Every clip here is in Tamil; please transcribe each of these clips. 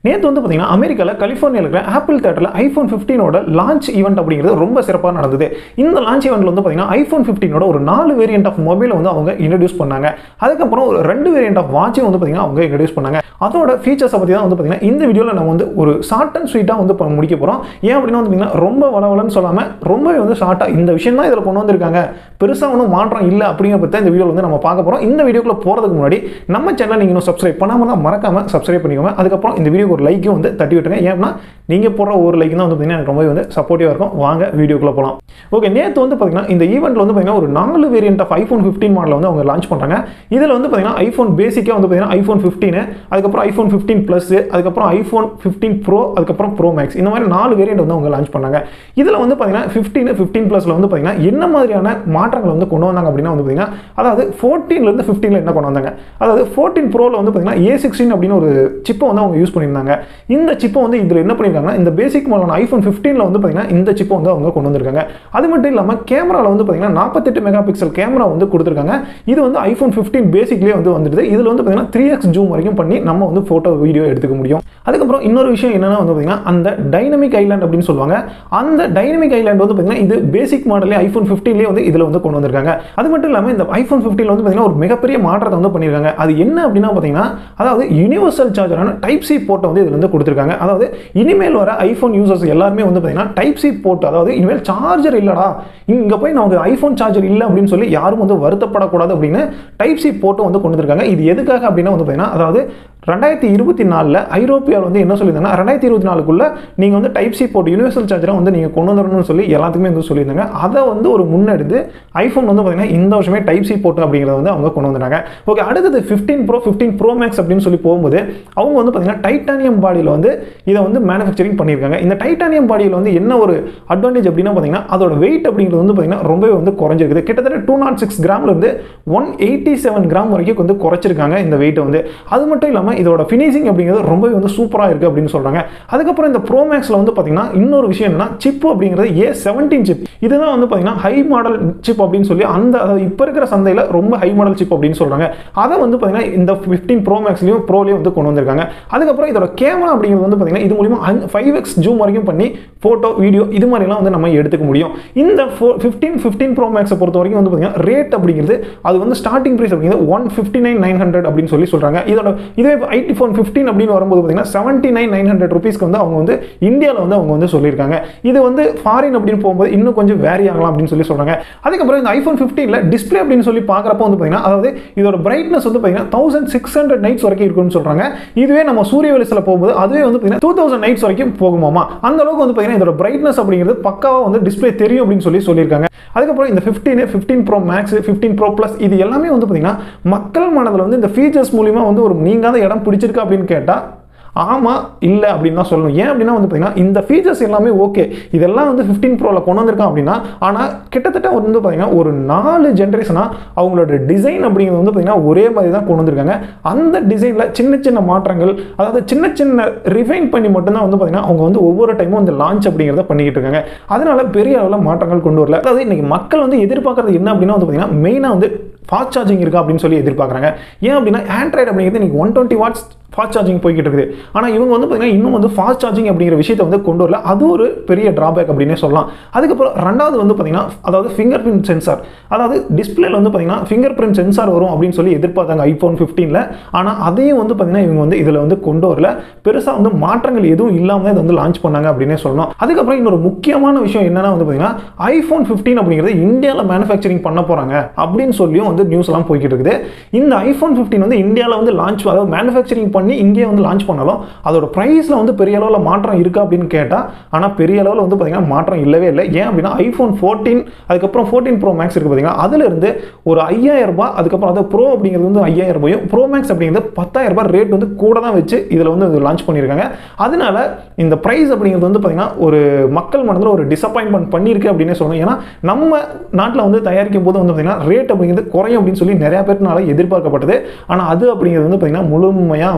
நேற்று வந்து பார்த்தீங்கன்னா அமெரிக்காவில் கலிஃபோர்னியாவில் இருக்கிற ஆப்பிள் தேட்டரில் ஐஃபோன் ஃபிஃப்டீனோட லான்ச் ஈவெண்ட் அப்படிங்கிறது ரொம்ப சிறப்பாக நடந்தது இந்த லான்ச் ஈவெண்ட்ல வந்து பார்த்தீங்கன்னா ஐஃபோன் ஃபிஃப்டீனோட ஒரு நாலு வேரியன்ட் ஆஃப் மொபைலை வந்து அவங்க இன்ட்ரடியூஸ் பண்ணாங்க அதுக்கப்புறம் ஒரு ரெண்டு வேரியன்ட் ஆஃப் வாட்சையும் வந்து பார்த்தீங்கன்னா அவங்க இன்ட்ரடியூஸ் பண்ணாங்க அதோட ஃபீச்சர்ஸை பற்றி தான் வந்து பார்த்தீங்கன்னா இந்த வீடியோவில் நம்ம வந்து ஒரு ஷார்ட் அண்ட் ஸ்வீட்டாக வந்து ப- முடிக்க போகிறோம் ஏன் அப்படின்னா வந்து பார்த்தீங்கன்னா ரொம்ப வளவலன்னு சொல்லாமல் ரொம்பவே வந்து ஷார்ட்டாக இந்த விஷயம் தான் இதில் கொண்டு வந்திருக்காங்க பெருசாக ஒன்றும் மாற்றம் இல்லை அப்படிங்கிற பற்றி இந்த வீடியோவில் வந்து நம்ம பார்க்க போகிறோம் இந்த வீடியோக்குள்ள போகிறதுக்கு முன்னாடி நம்ம சேனல் நீங்கள் இன்னும் சப்ஸ்கிரைப் பண்ணாமல் தான் மறக்காமல் சப்ஸ்கிரைப் பண்ணிக்கோங்க அதுக்கப்புறம் இந்த வீடியோக்கு ஒரு லைக்கும் வந்து தட்டி விட்டுருங்க ஏன்னா நீங்கள் போடுற ஒரு லைக் தான் வந்து பார்த்தீங்கன்னா எனக்கு ரொம்பவே வந்து சப்போர்ட்டிவாக இருக்கும் வாங்க வீடியோக்குள்ள போகலாம் ஓகே நேற்று வந்து பார்த்தீங்கன்னா இந்த ஈவெண்ட்டில் வந்து பார்த்தீங்கன்னா ஒரு நாலு variant of iPhone fifteen model வந்து அவங்க லான்ச் பண்ணுறாங்க இதில் வந்து பார்த்தீங்கன்னா ஐஃபோன் பேசிக்காக வந்து பார்த்தீங்கன்னா ஐஃபோன் ஃபிஃப்டீன் அதுக்கப்புறம் ஐஃபோன் ஃபிஃப்டீன் ப்ளஸ் அதுக்கப்புறம் ஐஃபோன் ஃபிஃப்டீன் ப்ரோ அதுக்கப்புறம் ப்ரோ மேக்ஸ் இந்த மாதிரி நாலு வேரியன்ட் வந்து அவங்க லான்ச் பண்ணாங்க இதில் வந்து பார்த்தீங்கன்னா ஃபிஃப்டீன் ஃபிஃப்டீன் ப்ளஸில் வந்து பார்த்தீங்கன்னா என்ன மாதிரியான மாற்றங்கள் வந்து கொண்டு வந்தாங்க அப்படின்னா வந்து பார்த்தீங்கன்னா அதாவது ஃபோர்டீன்லேருந்து ஃபிஃப்டீனில் என்ன கொண்டு வந்தாங்க அதாவது ஃபோர்டீன் ப்ரோவில் வந்து பார்த்தீங்கன்னா ஏ சிக்ஸ்டீன் அப்படின்னு ஒரு சிப்பை வந்து அவங்க யூஸ் பண்ணியிருந்தாங்க இந்த சிப்பை வந்து இதில் என்ன பண்ணியிருக்காங்கன்னா இந்த பேசிக் மாடலான ஐஃபோன் ஃபிஃப்டீனில் வந்து பார்த்தீங்கன்னா இந்த சிப்பை வந்து அவங்க கொண்டு வந்திருக்காங்க அது மட்டும் இல்லாமல் கேமராவில் வந்து பார்த்தீங்கன்னா நாற்பத்தெட்டு மெகா பிக்சல் கேமரா வந்து கொடுத்துருக்காங்க இது வந்து ஐஃபோன் ஃபிஃப்டீன் பேசிக்லேயே வந்து வந்துடுது இதில் வந்து பார்த்தீங்கன்னா த்ரீ எக்ஸ் ஜூம் வரைக்கும் பண்ணி நம்ம வந்து ஃபோட்டோ வீடியோ எடுத்துக்க முடியும் அதுக்கப்புறம் இன்னொரு விஷயம் என்னன்னா வந்து பார்த்தீங்கன்னா அந்த டைனமிக் ஐலாண்ட் அப்படின்னு சொல்லுவாங்க அந்த டைனமிக் ஐலாண்ட் வந்து பார்த்தீங்கன்னா இது பேசிக் மாடலே ஐஃபோன் ஃபிஃப்டீன்லேயே வந்து இதில் வந்து கொண்டு வந்திருக்காங்க அது மட்டும் இல்லாமல் இந்த ஐஃபோன் ஃபிஃப்டீன் வந்து பார்த்தீங்கன்னா ஒரு மிகப்பெரிய மாற்றத்தை வந்து பண்ணியிருக்காங்க அது என்ன அப்படின்னா பார்த்தீங்கன்னா அதாவது யூனிவர்சல் சார்ஜரான டைப் சி போர்ட்டை வந்து இதில் வந்து கொடுத்துருக்காங்க அதாவது இனிமேல் வர ஐஃபோன் யூசர்ஸ் எல்லாருமே வந்து பார்த்தீங்கன்னா டைப் சி போர்ட் அதாவது இனிமேல் சார்ஜர் இல்லடா இங்கே போய் நமக்கு ஐஃபோன் சார்ஜர் இல்லை அப்படின்னு சொல்லி யாரும் வந்து வருத்தப்படக்கூடாது அப்படின்னு டைப் சி போர்ட்டும் வந்து கொண்டு வந்திருக்காங்க இது எதுக்காக அப்படின்னா வந்து பார்த்தீங்கன்னா அதாவது ரெண்டாயிரத்தி இருபத்தி நாலில் ஐரோப்பியாவில் வந்து என்ன சொல்லியிருந்தாங்கன்னா ரெண்டாயிரத்தி இருபத்தி நாலுக்குள்ள நீங்கள் வந்து டைப் சி போர்ட் யூனிவர்சல் சார்ஜரை வந்து நீங்கள் கொண்டு வந்துடணும்னு சொல்லி எல்லாத்துக்குமே வந்து சொல்லியிருந்தாங்க அதை வந்து ஒரு முன்னெடுத்து ஐஃபோன் வந்து பார்த்தீங்கன்னா இந்த வருஷமே டைப் சி போர்ட் அப்படிங்கிறத வந்து அவங்க கொண்டு வந்துட்டாங்க ஓகே அடுத்தது fifteen pro fifteen pro max அப்படின்னு சொல்லி போகும்போது அவங்க வந்து பார்த்தீங்கன்னா டைட்டானியம் பாடியில் வந்து இதை வந்து மேனுஃபேக்சரிங் பண்ணியிருக்காங்க இந்த டைட்டானியம் பாடியில் வந்து என்ன ஒரு அட்வான்டேஜ் அப்படின்னா பார்த்தீங்கன்னா அதோட வெயிட் அப்படிங்கிறது வந்து பார்த்தீங்கன்னா ரொம்பவே வந்து குறைஞ்சிருக்குது கிட்டத்தட்ட டூ நாட் சிக்ஸ் கிராம்ல இருந்து ஒன் எயிட்டி செவன் கிராம் வரைக்கும் வந்து குறைச்சிருக்காங்க இந்த வெயிட்டை வந்து அது மட்டும் இல்லாமல் இதோட ஃபினிஷிங் அப்படிங்கிறது ரொம்பவே வந்து சூப்பராக இருக்குது அப்படின்னு சொல்கிறாங்க அதுக்கப்புறம் இந்த ப்ரோ மேக்ஸில் வந்து பார்த்தீங்கன்னா இன்னொரு விஷயம் என்னன்னா சிப் அப்படிங்கிறது ஏ செவன்டீன் சிப் இதுதான் வந்து பார்த்தீங்கன்னா ஹை மாடல் சிப் அப்படின்னு சொல்லி அந்த அதாவது இப்போ இருக்கிற சந்தையில் ரொம்ப ஹை மாடல் சிப் அப்படின்னு சொல்கிறாங்க அதை வந்து பார்த்தீங்கன்னா இந்த ஃபிஃப்டீன் ப்ரோ மேக்ஸ்லையும் ப்ரோலையும் வந்து கொண்டு வந்திருக்காங்க அதுக்கப்புறம் இதோட கேமரா அப்படிங்கிறது வந்து பார்த்தீங்கன்னா இது மூலியமா ஃபைவ் எக்ஸ் ஜூம் வரைக்கும் பண்ணி ஃபோட்டோ வீடியோ இது மாதிரிலாம் வந்து நம்ம எடுத்துக்க முடியும் இந்த ஃபோ ஃபிஃப்டீன் ஃபிஃப்டீன் ப்ரோ மேக்ஸை பொறுத்த வரைக்கும் வந்து பார்த்தீங்கன்னா ரேட் அப்படிங்கிறது அது வந்து ஸ்டார்டிங் ப்ரைஸ் அப்படிங்கிறது one fifty nine nine hundred அப்படின்னு சொல்லி சொல்கிறாங்க இதோட இதே ஐடி ஃபோன் ஃபிஃப்டீன் அப்படின்னு வரும்போது பார்த்தீங்கன்னா செவன்ட்டி நைன் நைன் ஹண்ட்ரட் ருபீஸ்க்கு வந்து அவங்க வந்து இந்தியாவில் வந்து அவங்க வந்து சொல்லியிருக்காங்க இது வந்து ஃபாரின் அப்படின்னு போகும்போது இன்னும் கொஞ்சம் வேரி ஆகலாம் அப்படின்னு சொல்லி சொல்கிறாங்க அதுக்கப்புறம் இந்த ஐஃபோன் ஃபிஃப்டீனில் டிஸ்பிளே அப்படின்னு சொல்லி பார்க்குறப்ப வந்து பார்த்தீங்கன்னா அதாவது இதோட பிரைட்னஸ் வந்து பார்த்தீங்கன்னா தௌசண்ட் சிக்ஸ் ஹண்ட்ரட் நைட்ஸ் வரைக்கும் இருக்குன்னு சொல்கிறாங்க இதுவே நம்ம சூரிய வெளிச்சத்தில் போகும்போது அதுவே வந்து பார்த்தீங்கன்னா டூ தௌசண்ட் நைட்ஸ் வரைக்கும் போகுமாமா அந்த அளவுக்கு வந்து பார்த்தீங்கன்னா இதோட பிரைட்னஸ் அப்படிங்கிறது பக்காவாக வந்து டிஸ்பிளே தெரியும் அப்படின்னு சொல்லி சொல்லியிருக்காங்க அதுக்கப்புறம் இந்த fifteen fifteen pro max fifteen pro plus இது எல்லாமே வந்து பார்த்தீங்கன்னா மக்கள் மனதில் வந்து இந்த ஃபீச்சர்ஸ் மூலிமா வந்து ஒரு நீங்காத இடம் பிடிச்சிருக்கா அப்படின்னு கேட்டால் ஆமாம் இல்லை அப்படின்னு தான் சொல்லணும் ஏன் அப்படின்னா வந்து பார்த்தீங்கன்னா இந்த ஃபீச்சர்ஸ் எல்லாமே ஓகே இதெல்லாம் வந்து ஃபிஃப்டீன் ப்ரோவில் கொண்டு வந்திருக்கான் அப்படின்னா ஆனால் கிட்டத்தட்ட வந்து பார்த்தீங்கன்னா ஒரு நாலு ஜென்ரேஷனாக அவங்களோட டிசைன் அப்படிங்கிறது வந்து பார்த்தீங்கன்னா ஒரே மாதிரி தான் கொண்டு வந்திருக்காங்க அந்த டிசைனில் சின்ன சின்ன மாற்றங்கள் அதாவது சின்ன சின்ன ரிஃபைன் பண்ணி மட்டும்தான் வந்து பார்த்தீங்கன்னா அவங்க வந்து ஒவ்வொரு டைமும் இந்த லான்ச் அப்படிங்கிறத பண்ணிக்கிட்டு இருக்காங்க அதனால பெரிய அளவில் மாற்றங்கள் கொண்டு வரல அதாவது இன்னைக்கு மக்கள் வந்து எதிர்பார்க்கறது என்ன அப்படின்னா வந்து பார்த்தீங்கன்னா மெயினாக வந்து ஃபாஸ்ட் சார்ஜிங் இருக்கா அப்படின்னு சொல்லி எதிர்பார்க்குறாங்க ஏன் அப்படின்னா ஆண்ட்ராய்டு அப்படிங்கிறது இன்னைக்கு one twenty watts fast charging போய்கிட்டு இருக்குது ஆனால் இவங்க வந்து பார்த்தீங்கன்னா இன்னும் வந்து ஃபாஸ்ட் சார்ஜிங் அப்படிங்கிற விஷயத்தை வந்து கொண்டு வரல அது ஒரு பெரிய டிராபேக் அப்படின்னே சொல்லலாம் அதுக்கப்புறம் ரெண்டாவது வந்து பார்த்தீங்கன்னா அதாவது ஃபிங்கர் பிரிண்ட் சென்சார் அதாவது டிஸ்பிளேல வந்து பார்த்தீங்கன்னா ஃபிங்கர் பிரிண்ட் சென்சார் வரும் அப்படின்னு சொல்லி எதிர்பார்த்தாங்க ஐஃபோன் ஃபிஃப்டீனில் ஆனால் அதையும் வந்து பார்த்தீங்கன்னா இவங்க வந்து இதில் வந்து கொண்டு வரல பெருசாக வந்து மாற்றங்கள் எதுவும் இல்லாமல் இதை வந்து லான்ச் பண்ணாங்க அப்படின்னே சொல்லணும் அதுக்கப்புறம் இன்னொரு முக்கியமான விஷயம் என்னன்னா வந்து பார்த்தீங்கன்னா ஐஃபோன் ஃபிஃப்டீன் அப்படிங்கிறது இந்தியாவில் மேனுஃபேக்சரிங் பண்ண போகிறாங்க அப்படின்னு சொல்லியும் வந்து நியூஸ் எல்லாம் போய்கிட்டு இருக்குது இந்த ஐஃபோன் ஃபிஃப்டீன் வந்து இந்தியாவில் வந்து லான்ச் அதாவது மேனுஃபேக்சரிங் பண்ணி இங்கேயே வந்து லான்ச் பண்ணாலும் அதோட ப்ரைஸில் வந்து பெரிய அளவில் மாற்றம் இருக்கா அப்படின்னு கேட்டால் ஆனால் பெரிய அளவில் வந்து பார்த்தீங்கன்னா மாற்றம் இல்லவே இல்லை ஏன் அப்படின்னா ஐஃபோன் ஃபோர்டீன் அதுக்கப்புறம் ஃபோர்டீன் ப்ரோ மேக்ஸ் இருக்குது பார்த்தீங்கன்னா அதுலேருந்து ஒரு ஐயாயிரம் ரூபாய் அதுக்கப்புறம் அது ப்ரோ அப்படிங்கிறது வந்து ஐயாயிரம் ரூபாயும் ப்ரோ மேக்ஸ் அப்படிங்கிறது பத்தாயிரம் ரூபாய் ரேட் வந்து கூட தான் வச்சு இதில் வந்து லான்ச் பண்ணியிருக்காங்க அதனால இந்த ப்ரைஸ் அப்படிங்கிறது வந்து பார்த்தீங்கன்னா ஒரு மக்கள் மனதில் ஒரு டிசப்பாயின்மெண்ட் பண்ணியிருக்கு அப்படின்னே சொல்லணும் ஏன்னா நம்ம நாட்டில் வந்து தயாரிக்கும் போது வந்து பார்த்தீங்கன்னா ரேட் அப்படிங்கிறது குறையும் அப்படின்னு சொல்லி நிறைய பேர்னால எதிர்பார்க்கப்பட்டது ஆனால் அது அப்படிங்கிறது வந்து பார்த்தீங்கன்னா முழுமையாக வந்து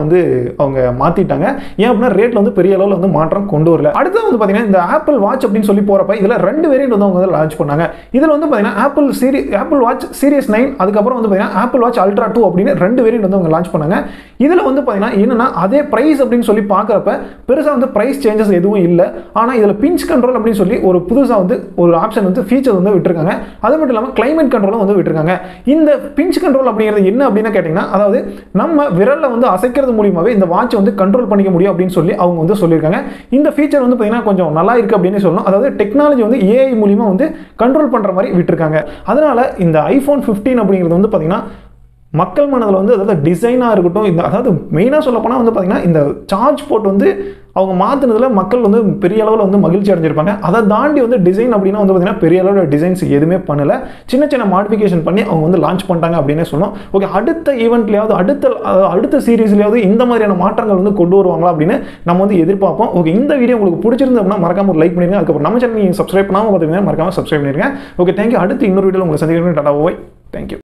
வந்து அவங்க மாற்றிட்டாங்க ஏன் அப்படின்னா ரேட்டில் வந்து பெரிய அளவில் வந்து மாற்றம் கொண்டு வரல அடுத்து வந்து பார்த்தீங்கன்னா இந்த ஆப்பிள் வாட்ச் அப்படின்னு சொல்லி போகிறப்ப இதில் ரெண்டு வேரியன்ட் வந்து அவங்க வந்து லான்ச் பண்ணாங்க இதில் வந்து பார்த்தீங்கன்னா ஆப்பிள் சீரி ஆப்பிள் வாட்ச் சீரியஸ் நைன் அதுக்கப்புறம் வந்து பார்த்தீங்கன்னா ஆப்பிள் வாட்ச் அல்ட்ரா டூ அப்படின்னு ரெண்டு வேரியன்ட் வந்து அவங்க லான்ச் பண்ணாங்க இதில் வந்து பார்த்தீங்கன்னா என்னன்னா அதே ப்ரைஸ் அப்படின்னு சொல்லி பார்க்குறப்ப பெருசாக வந்து ப்ரைஸ் சேஞ்சஸ் எதுவும் இல்லை ஆனால் இதில் பிஞ்ச் கண்ட்ரோல் அப்படின்னு சொல்லி ஒரு புதுசாக வந்து ஒரு ஆப்ஷன் வந்து ஃபீச்சர் வந்து விட்டுருக்காங்க அது மட்டும் இல்லாமல் கிளைமேட் கண்ட்ரோலும் வந்து விட்டுருக்காங்க இந்த பிஞ்ச் கண்ட்ரோல் அப்படிங்கிறது என்ன அப்படின்னு கேட்டிங்கன்னா அதாவது நம்ம விரலில் வந்து அசைக்கிறது மூலியமாகவே இந்த வாட்ச் வந்து கண்ட்ரோல் பண்ணிக்க முடியும் அப்படின்னு சொல்லி அவங்க வந்து சொல்லியிருக்காங்க இந்த ஃபீச்சர் வந்து பார்த்தீங்கன்னா கொஞ்சம் நல்லா இருக்கு அப்படின்னு சொல்லணும் அதாவது டெக்னாலஜி வந்து ஏஐ மூலியமா வந்து கண்ட்ரோல் பண்ணுற மாதிரி விட்டுருக்காங்க அதனால இந்த ஐஃபோன் 15 அப்படிங்கிறது வந்து பார்த்தீங்கன்னா மக்கள் மனதில் வந்து அதாவது டிசைனாக இருக்கட்டும் இந்த அதாவது மெயினாக சொல்லப்போனால் வந்து பார்த்தீங்கன்னா இந்த சார்ஜ் போர்ட் வந்து அவங்க மாற்றினதுல மக்கள் வந்து பெரிய அளவில் வந்து மகிழ்ச்சி அடைஞ்சிருப்பாங்க அதை தாண்டி வந்து டிசைன் அப்படின்னா வந்து பார்த்தீங்கன்னா பெரிய அளவில் டிசைன்ஸ் எதுவுமே பண்ணல சின்ன சின்ன மாடிஃபிகேஷன் பண்ணி அவங்க வந்து லான்ச் பண்ணிட்டாங்க அப்படின்னே சொல்லணும் ஓகே அடுத்த ஈவெண்ட்லையாவது அடுத்த அதாவது அடுத்த சீரீஸ்லையாவது இந்த மாதிரியான மாற்றங்கள் வந்து கொண்டு வருவாங்களா அப்படின்னு நம்ம வந்து எதிர்பார்ப்போம் ஓகே இந்த வீடியோ உங்களுக்கு பிடிச்சிருந்து அப்படின்னா மறக்காம ஒரு லைக் பண்ணிருங்க அதுக்கப்புறம் நம்ம சேனல் நீங்கள் சப்ஸ்கிரைப் பண்ணாமல் பார்த்தீங்கன்னா மறக்காம சப்ஸ்கிரைப் பண்ணிருங்க ஓகே தேங்க்யூ அடுத்து இன்னொரு வீடியோ உங்களை சந்திக்கிறேன் டாடா ஓய் தேங்க்யூ